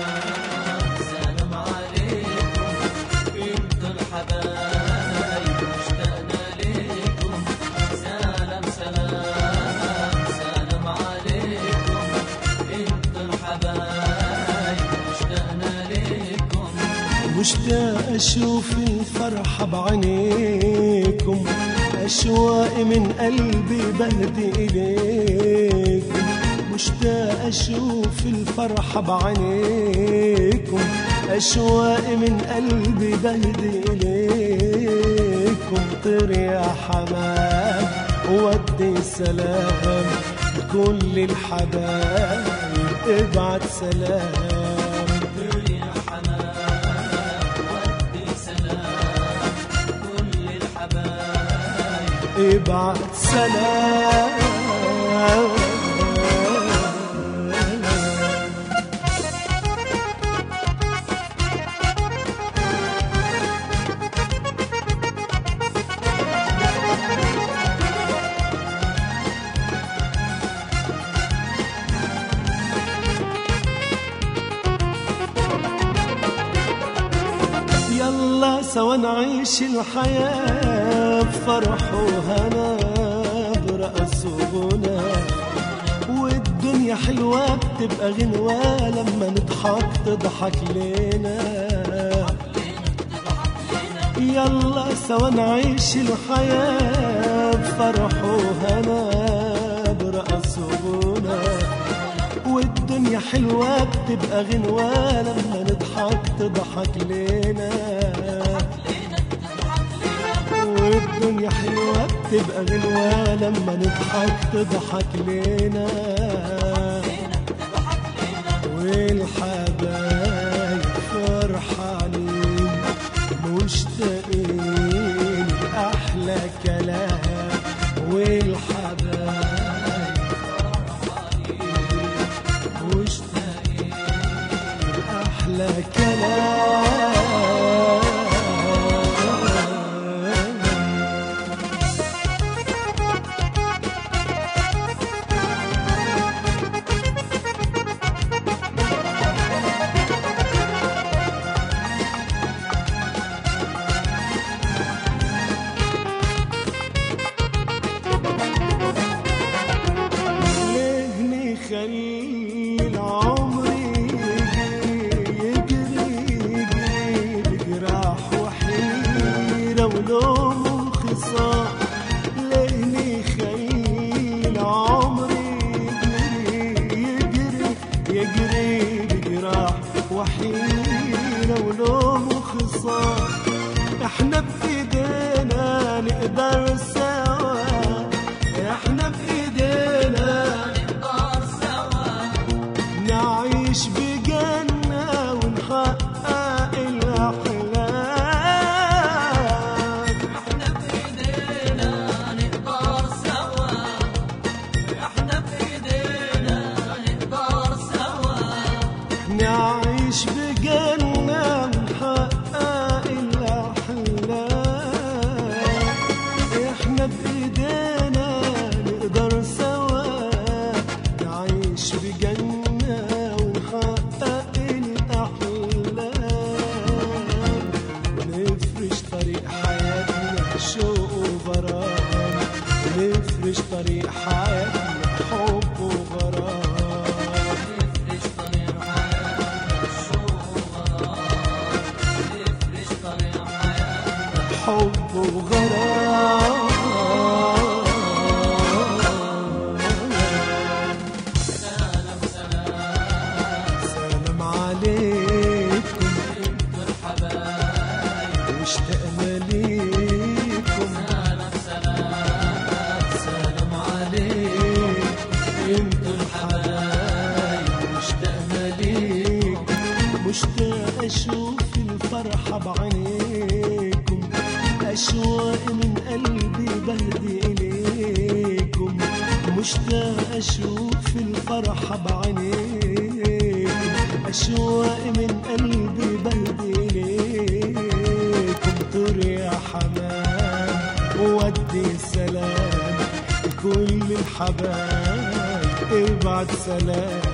سلام عليكم انتوا الحبايب اشتقنا ليكم سلام سلام سلام عليكم انتوا الحبايب اشتقنا ليكم مشتاق اشوف الفرحة بعينيكم اشواقي من قلبي بهدي اليكم مشتاق اشوف الفرحة بعينيكم اشواقي من قلبي بهدي اليكم طير يا حمام ودي سلام لكل الحبايب ابعت سلام يا حمام ودي سلام كل الحبايب ابعت سلام يلا سوا نعيش الحياة بفرح وهنا برقص وغنى والدنيا حلوة بتبقى غنوة لما نضحك تضحك لينا يلا سوا نعيش الحياة بفرح وهنا برقص وغنى والدنيا حلوة بتبقى غنوة لما نضحك تضحك لينا والدنيا حلوة بتبقى غنوة لما نضحك تضحك لينا والحبايب فرحانين مشتاقين أحلى كلام والحبايب مشتاقين أحلى كلام ليه نخلي العمر يجري يجري يجري بجراح وحيرة ولوم وخصام ليه نخلي العمر يجري يجري يجري بجراح وحيرة ولوم وخصام احنا بايدينا نقدر سوا احنا بايدينا نقدر سوا نعيش بجنة ونحقق الأحلام احنا بايدينا نقدر سوا احنا بايدينا نقدر سوا نعيش بجنة ونحقق الأحلام احنا بإيدينا نقدر سوا نعيش بجنة ونحقق الأحلام ونفرش طريق حياتنا شوق وغرام نفرش طريق حياتنا حب وغرام نفرش طريق حياتنا الشوق وغرام نفرش طريق حياتنا حب وغرام سلام سلام سلام عليكم انتوا الحبايب واشتقنا ليكم سلام سلام سلام عليكم انتوا الحبايب واشتقنا ليكم مشتاق اشوف الفرحة بعينيكم اشواق من قلبي بهدي اليكم مشتاق اشوف الفرحة بعينيكم اشواق من قلبي بهدي اليكم طير يا حمام ودي سلام لكل الحبايب ابعت سلام